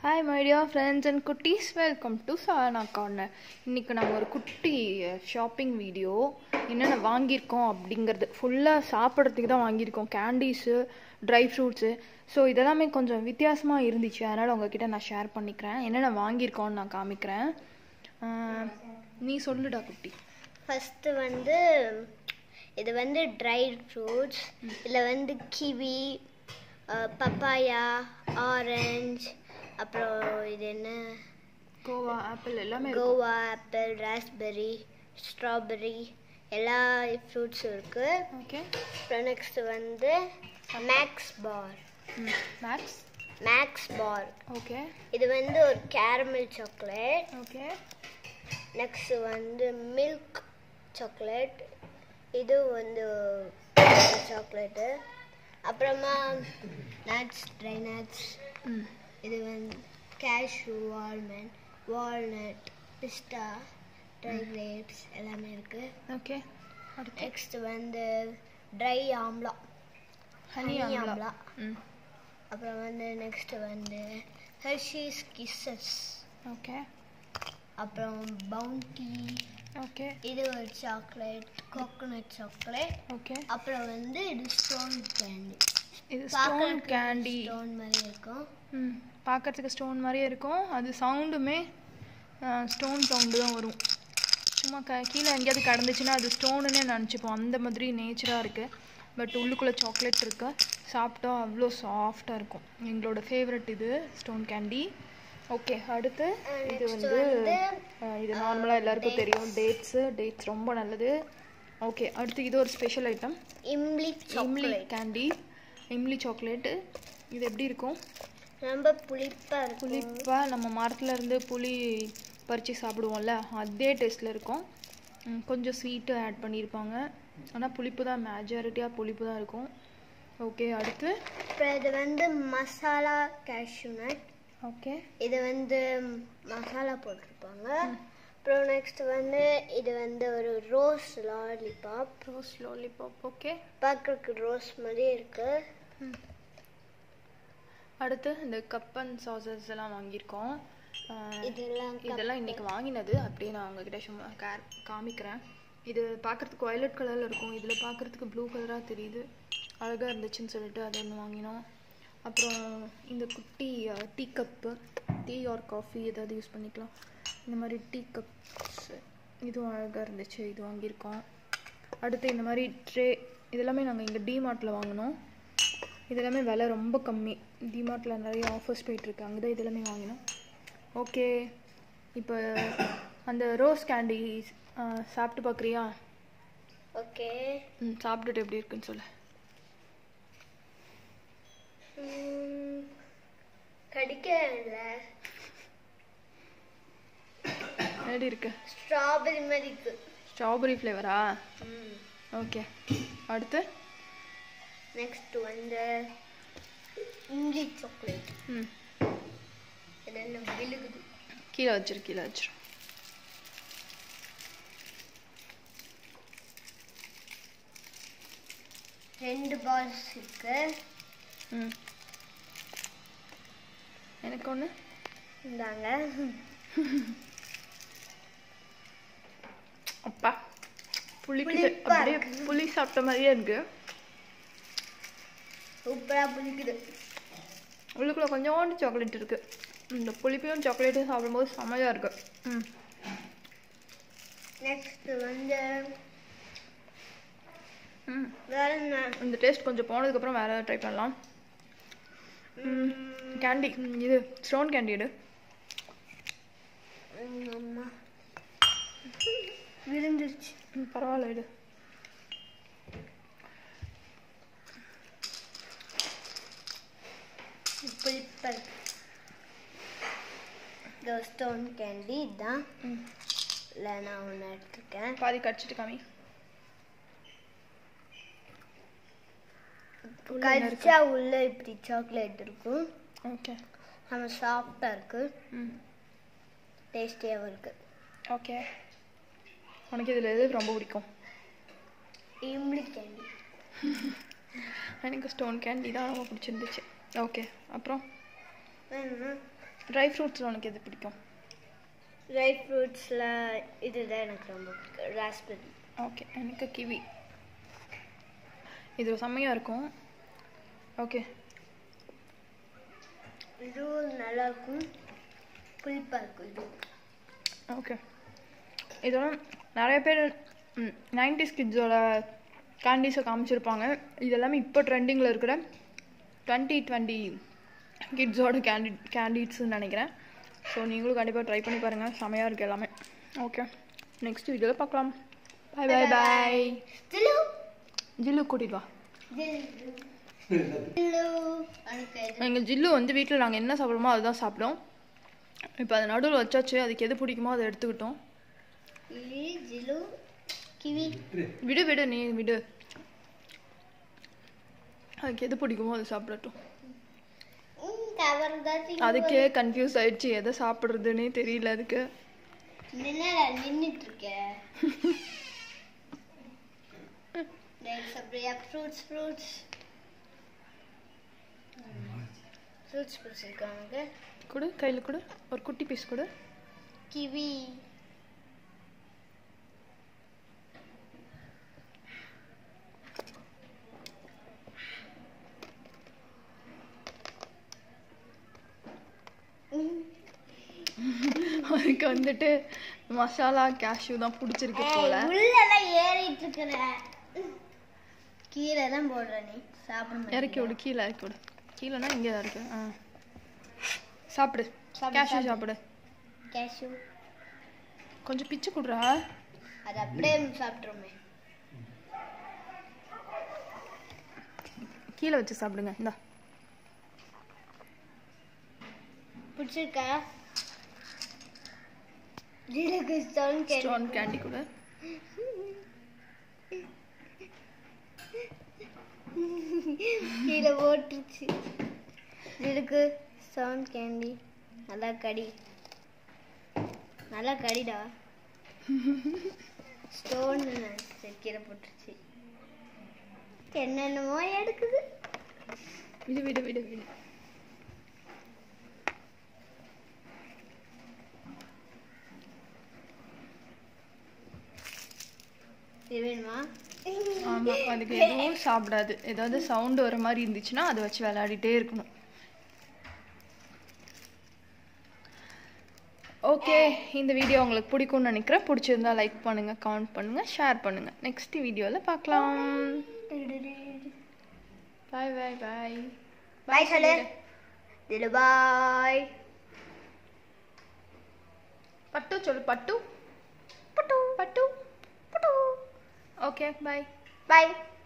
Hi my dear friends and குட்டீஸ் welcome to Sana corner இன்றைக்கி நாங்கள் ஒரு குட்டி ஷாப்பிங் வீடியோ என்னென்ன வாங்கியிருக்கோம் அப்படிங்கிறது ஃபுல்லாக சாப்பிட்றதுக்கு தான் வாங்கியிருக்கோம் கேண்டீஸு ட்ரை ஃப்ரூட்ஸு ஸோ இதெல்லாமே கொஞ்சம் வித்தியாசமாக இருந்துச்சு அதனால் உங்ககிட்ட நான் ஷேர் பண்ணிக்கிறேன் என்னென்ன வாங்கியிருக்கோன்னு நான் காமிக்கிறேன் ஆஹ், நீ சொல்லுடா குட்டி ஃபஸ்ட்டு வந்து இது வந்து ட்ரைட் ஃப்ரூட்ஸ் இதில் வந்து கிவி பப்பாயா ஆரஞ்சு அப்புறம் இது என்ன கோவா ஆப்பிள் எல்லாமே இருக்கும் கோவா ஆப்பிள் ராஸ்பெர்ரி ஸ்ட்ராபெர்ரி எல்லா ஃப்ரூட்ஸும் இருக்குது ஓகே அப்புறம் நெக்ஸ்ட் வந்து max bar max max bar okay இது வந்து ஒரு கேரமல் சாக்லேட் ஓகே நெக்ஸ்ட் வந்து மில்க் சாக்லேட் இது வந்து சாக்லேட்டு அப்புறமா நட்ஸ் ட்ரை நட்ஸ் ம் இது வந்து கேஷ்யூ வால்மன் வால்நட் பிஸ்டா ட்ரை கிரேப்ஸ் எல்லாமே இருக்குது ஓகே அடுத்து நெக்ஸ்ட் வந்து dry amla honey honey amla amla. ம் அப்புறம் வந்து நெக்ஸ்ட் வந்து ஹெர்ஷீஸ் கிஸ்ஸஸ் ஓகே அப்புறம் பவுண்டி ஓகே இது ஒரு சாக்லேட் கோகோனட் சாக்லேட் ஓகே அப்புறம் வந்து இது ஸ்டோன் கேண்டி இது ஸ்டோன் கேண்டி ஸ்டோன் மாதிரி இருக்கும் ம் பார்க்கறதுக்கு ஸ்டோன் மாதிரியே இருக்கும் அது சவுண்டுமே ஸ்டோன் சவுண்டு தான் வரும் சும்மா க கீழே எங்கேயாவது கடந்துச்சுன்னா அது ஸ்டோனுன்னே நினச்சிப்போம் அந்த மாதிரி நேச்சராக இருக்குது பட் உள்ளுக்குள்ளே சாக்லேட் இருக்கு சாப்பிட்டா அவ்வளோ சாஃப்டாக இருக்கும் எங்களோட ஃபேவரட் இது ஸ்டோன் கேண்டி ஓகே அடுத்து இது வந்து அஹ், இது நார்மலாக எல்லாருக்கும் தெரியும் டேட்ஸு டேட்ஸ் ரொம்ப நல்லது ஓகே அடுத்து இது ஒரு special item imli imli chocolate candy imli chocolate இது எப்படி இருக்கும் ரொம்ப புளிப்பா இருக்கும் புளிப்பாக நம்ம மரத்துல இருந்து புளி பறித்து சாப்பிடுவோம்ல அதே டேஸ்ட்டில் இருக்கும் ம், கொஞ்சம் ஸ்வீட்டு ஆட் பண்ணியிருப்பாங்க ஆனால் புளிப்பு தான் மேஜாரிட்டியாக புளிப்பு தான் இருக்கும் ஓகே அடுத்து அப்புறம் இது வந்து மசாலா கேஷ்யூ நட் ஓகே இது வந்து மசாலா போட்டிருப்பாங்க அப்புறம் நெக்ஸ்ட் வந்து இது வந்து ஒரு rose lollipop rose lollipop okay பார்க்கறதுக்கு ரோஸ் மாதிரியே இருக்கு அடுத்து இந்த கப் அண்ட் சாசஸ் எல்லாம் வாங்கியிருக்கோம் அஹ், இதெல்லாம் இதெல்லாம் இன்னைக்கு வாங்கினது அப்படியே நான் உங்ககிட்ட சும்மா கேர் காமிக்கிறேன் இது பார்க்கறதுக்கு வயலட் கலரில் இருக்கும் இதில் பார்க்கறதுக்கு ப்ளூ கலராக தெரியுது அழகாக இருந்துச்சுன்னு சொல்லிட்டு அதை ஒன்று வாங்கினோம் அப்புறம் இந்த குட்டி tea cup tea or coffee ஏதாவது யூஸ் பண்ணிக்கலாம் இந்த மாதிரி டீ கப்ஸ் இதுவும் அழகாக இருந்துச்சு இது வாங்கியிருக்கோம் அடுத்து இந்த மாதிரி ட்ரே இதெல்லாமே நாங்கள் இங்கே டிமார்ட்டில் வாங்கினோம் இதெல்லாமே விலை ரொம்ப கம்மி டிமார்ட்டில் நிறைய ஆஃபர்ஸ் போயிட்டுருக்கு அங்கே தான் இதெல்லாமே வாங்கினோம் ஓகே இப்போ அந்த ரோஸ் கேண்டி சாப்பிட்டு பார்க்குறியா ஓகே ம் சாப்பிட்டுட்டு எப்படி இருக்குன்னு சொல்லு கடிக்க இல்லை எப்படி இருக்கு ஸ்ட்ராபெரி மாதிரி இருக்கு ஸ்ட்ராபெரி ஃப்ளேவரா ஓகே அடுத்து நெக்ஸ்ட் வந்து இஞ்சி சாக்லேட் ம் இது என்ன விழுகுது கீழே வச்சிரு கீழே வச்சிரு ரெண்டு பால்ஸ் இருக்கு ம் எனக்கு ஒன்று இந்தாங்க அப்பா புளிக்குது புளிப்பா அப்படியே புளி சாப்பிட்ட மாதிரியே இருக்கு சூப்பரா புளிக்குது உள்ளுக்குள்ள கொஞ்சோண்டு சாக்லேட் இருக்கு இந்த புளிப்பையும் சாக்லேட்டும் சாப்பிடும்போது செமையாக இருக்கு ம் நெக்ஸ்ட் வந்து ம் வேற என்ன இந்த டேஸ்ட் கொஞ்சம் போனதுக்கப்புறம் வேறு ட்ரை பண்ணலாம் கேண்டி இது ஸ்டோன் கேண்டி எடு ம், அம்மா விழுந்துருச்சு ம், பரவாயில்ல எடு புளிப்பா இருக்கு இந்த ஸ்டோன் கேண்டி தான் ம் இல்லை நான் ஒன்று எடுத்துருக்கேன் பாதி கடிச்சிட்டு காமி கடிச்சா உள்ள இப்படி சாக்லேட் இருக்கும் ஓகே நம்ம சாஃப்டாக இருக்கு ம் டேஸ்டியாகவும் இருக்கு ஓகே உனக்கு இதில் எது ரொம்ப பிடிக்கும் இம்லி கேண்டி எனக்கு ஸ்டோன் கேண்டி தான் ரொம்ப பிடிச்சிருந்துச்சு ஓகே அப்புறம் வேணும்னா ட்ரை ஃப்ரூட்ஸில் உனக்கு எது பிடிக்கும் ட்ரை ஃப்ரூட்ஸில் இதுதான் எனக்கு ரொம்ப பிடிக்கும் ராஸ்பெரி ஓகே எனக்கு கிவி இது செம்மையாக இருக்கும் ஓகே இதுவும் நல்லா இருக்கும் புளிப்பாக இருக்கும் இது ஓகே இதெல்லாம் நிறைய பேர் நைன்டிஸ் கிட்ஸோட கேண்டீஸை காமிச்சிருப்பாங்க இது எல்லாமே இப்போ ட்ரெண்டிங்கில் இருக்கிற டுவெண்ட்டி டுவெண்ட்டி கிட்ஸோட கேண்டி கேண்டீட்ஸ்னு நினைக்கிறேன் ஸோ நீங்களும் கண்டிப்பாக ட்ரை பண்ணி பாருங்கள் செமையாக இருக்குது எல்லாமே ஓகே நெக்ஸ்ட் வீடியோவில் பார்க்கலாம் பாய் பாய் பாய் ஜில்லு ஜில்லு கூட்டிட்டு வா ஜில்லு எனக்கு இது எங்கள் ஜில்லு வந்து வீட்டில் நாங்கள் என்ன சாப்பிடுமோ அதுதான் சாப்பிட்டோம் இப்போ அது நடுவில் வச்சாச்சு அதுக்கு எது பிடிக்குமோ அதை எடுத்துக்கிட்டோம் கிவி ஜில்லு கிவி விடு விடு நீ விடு அதுக்கு எது பிடிக்குமோ அதை சாப்பிடட்டும் கவர் தான் அதுக்கே கன்ஃபியூஸ் ஆயிடுச்சு எதை சாப்பிட்றதுன்னே தெரியல அதுக்கு நின்னடா நின்னுட்டு இருக்க நெக்ஸ்ட் அப்படியே ஃப்ரூட்ஸ் ஃப்ரூட்ஸ் ஃப்ரூட்ஸ் பிடிச்சிருக்காங்க கொடு கையில் கொடு ஒரு குட்டி பீஸ் கொடு கிவி அதுக்கு வந்துட்டு மசாலா கேஷ்யூ தான் பிடிச்சிருக்கு போல உள்ளெல்லாம் ஏறிட்டு இருக்கிற கீழே தான் போடுற நீ சாப்பிட இறக்கி விடு கீழே இறக்கி விடு கீழேனா இங்கே தான் இருக்கு ஆ சாப்பிடு கேஷ்யூ சாப்பிடு கேஷ்யூ கொஞ்சம் பிச்சு கொடுறா அது அப்படியே சாப்பிட்ருமே கீழே வச்சு சாப்பிடுங்க இந்தா பிடிச்சிருக்கா ஜீரக ஸ்டோன் கேட்டு ஸ்டோன் கேண்டி கொடு கீழே போட்டுருச்சு ஜீரக ஸ்டோன் கேண்டி நல்லா கடி நல்லா கடிடா ஸ்டோன் கீழே போட்டுருச்சு என்னென்னமோ எடுக்குது விடு விடு விடு விடு இது வேணுமா ஆமா அதுக்கு எதுவும் சாப்பிடாது ஏதாவது சவுண்ட் வர மாதிரி இருந்துச்சுன்னா அதை வச்சு விளையாடிட்டே இருக்கணும் ஓகே இந்த வீடியோ உங்களுக்கு பிடிக்கும்னு நினைக்கிறேன் பிடிச்சிருந்தா லைக் பண்ணுங்க கமெண்ட் பண்ணுங்க ஷேர் பண்ணுங்க நெக்ஸ்ட் வீடியோவில் பார்க்கலாம் பாய் பாய் பாய் பாய் சொல்லு திலு பாய் பட்டு சொல்லு பட்டு பட்டு பட்டு பட்டு ஓகே பாய் பாய்